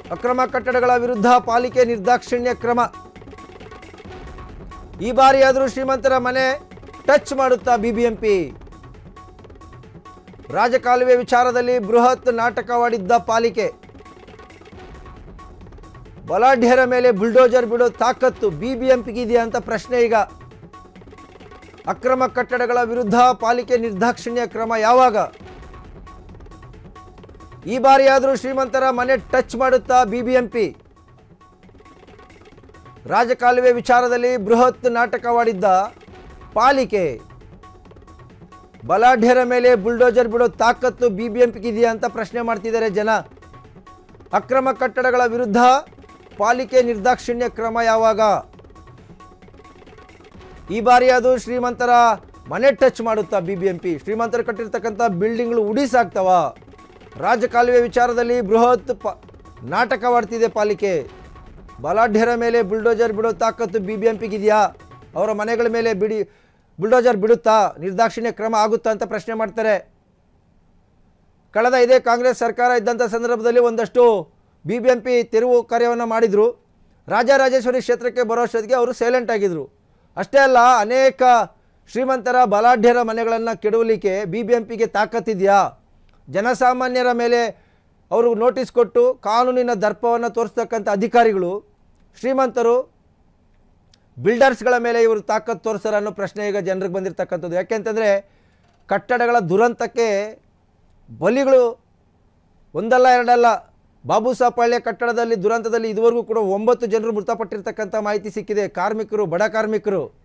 ಅಕ್ರಮ ಕಟ್ಟಡಗಳ ವಿರುದ್ಧ ಪಾಲಿಕೆ ನಿರ್ದಾಕ್ಷಿಣ್ಯ ಕ್ರಮ ಈ ಬಾರಿಯಾದರೂ ಶ್ರೀಮಂತರ ಮನೆ ಟಚ್ ಮಾಡುತ್ತಾ ಬಿಬಿಎಂಪಿ ರಾಜಕಾಲುವೆ ವಿಚಾರದಲ್ಲಿ ಬೃಹತ್ ನಾಟಕವಾಡಿದ್ದ ಪಾಲಿಕೆ ಬಲಾಢ್ಯರ ಮೇಲೆ ಬುಲ್ಡೋಜರ್ ಬಿಡೋ ತಾಕತ್ತು ಬಿಬಿಎಂಪಿಗಿದೆಯಾ ಅಂತ ಪ್ರಶ್ನೆ ಈಗ ಅಕ್ರಮ ಕಟ್ಟಡಗಳ ವಿರುದ್ಧ ಪಾಲಿಕೆ ನಿರ್ದಾಕ್ಷಿಣ್ಯ ಕ್ರಮ ಯಾವಾಗ ಈ ಬಾರಿಯಾದರೂ ಶ್ರೀಮಂತರ ಮನೆ ಟಚ್ ಮಾಡುತ್ತಾ ಬಿಬಿಎಂಪಿ ರಾಜಕಾಲುವೆ ವಿಚಾರದಲ್ಲಿ ಬೃಹತ್ ನಾಟಕವಾಡಿದ್ದ ಪಾಲಿಕೆ ಬಲಾಢ್ಯರ ಮೇಲೆ ಬುಲ್ಡೋಜರ್ ಬಿಡೋ ತಾಕತ್ತು ಬಿಬಿಎಂಪಿಗಿದೆಯಾ ಅಂತ ಪ್ರಶ್ನೆ ಮಾಡ್ತಿದ್ದಾರೆ ಜನ ಅಕ್ರಮ ಕಟ್ಟಡಗಳ ವಿರುದ್ಧ ಪಾಲಿಕೆ ನಿರ್ದಾಕ್ಷಿಣ್ಯ ಕ್ರಮ ಯಾವಾಗ ಈ ಬಾರಿ ಅದು ಶ್ರೀಮಂತರ ಮನೆ ಟಚ್ ಮಾಡುತ್ತಾ ಬಿ ಬಿ ಎಂ ಪಿ ಶ್ರೀಮಂತರು ಕಟ್ಟಿರ್ತಕ್ಕಂಥ ಬಿಲ್ಡಿಂಗ್ಗಳು ಉಡಿಸಾಕ್ತವ ರಾಜಕಾಲುವೆ ವಿಚಾರದಲ್ಲಿ ಬೃಹತ್ ಪ ನಾಟಕವಾಡ್ತಿದೆ ಪಾಲಿಕೆ ಬಲಾಢ್ಯರ ಮೇಲೆ ಬುಲ್ಡೋಜರ್ ಬಿಡೋ ತಾಕತ್ತು ಬಿ ಬಿ ಎಂ ಪಿಗಿದೆಯಾ ಅವರ ಮನೆಗಳ ಮೇಲೆ ಬಿಡಿ ಬುಲ್ಡೋಜರ್ ಬಿಡುತ್ತಾ ನಿರ್ದಾಕ್ಷಿಣ್ಯ ಕ್ರಮ ಆಗುತ್ತಾ ಅಂತ ಪ್ರಶ್ನೆ ಮಾಡ್ತಾರೆ ಕಳೆದ ಇದೇ ಕಾಂಗ್ರೆಸ್ ಸರ್ಕಾರ ಇದ್ದಂಥ ಸಂದರ್ಭದಲ್ಲಿ ಒಂದಷ್ಟು ಬಿ ಬಿ ಎಂ ಪಿ ತೆರವು ಕಾರ್ಯವನ್ನು ಮಾಡಿದರು ರಾಜರಾಜೇಶ್ವರಿ ಕ್ಷೇತ್ರಕ್ಕೆ ಬರೋ ಅಷ್ಟೊತ್ತಿಗೆ ಅವರು ಸೈಲೆಂಟ್ ಆಗಿದ್ದರು ಅಷ್ಟೇ ಅಲ್ಲ ಅನೇಕ ಶ್ರೀಮಂತರ ಬಲಾಢ್ಯರ ಮನೆಗಳನ್ನು ಕೆಡವಲಿಕ್ಕೆ ಬಿ ಬಿ ಎಂ ಪಿಗೆ ತಾಕತ್ತಿದೆಯಾ ಜನಸಾಮಾನ್ಯರ ಮೇಲೆ ಅವರು ನೋಟಿಸ್ ಕೊಟ್ಟು ಕಾನೂನಿನ ದರ್ಪವನ್ನು ತೋರಿಸ್ತಕ್ಕಂಥ ಅಧಿಕಾರಿಗಳು ಶ್ರೀಮಂತರು ಬಿಲ್ಡರ್ಸ್ಗಳ ಮೇಲೆ ಇವರು ತಾಕತ್ತು ತೋರಿಸ್ತಾರೆ ಅನ್ನೋ ಪ್ರಶ್ನೆ ಈಗ ಜನರಿಗೆ ಬಂದಿರತಕ್ಕಂಥದ್ದು ಯಾಕೆಂತಂದರೆ ಕಟ್ಟಡಗಳ ದುರಂತಕ್ಕೆ ಬಲಿಗಳು ಒಂದಲ್ಲ ಎರಡಲ್ಲ ಬಾಬು ಸಾಪಾಳ್ಯ ಕಟ್ಟಡದಲ್ಲಿ ದುರಂತದಲ್ಲಿ ಇದುವರೆಗೂ ಕೂಡ ಒಂಬತ್ತು ಜನರು ಮೃತಪಟ್ಟಿರ್ತಕ್ಕಂಥ ಮಾಹಿತಿ ಸಿಕ್ಕಿದೆ ಕಾರ್ಮಿಕರು ಬಡ ಕಾರ್ಮಿಕರು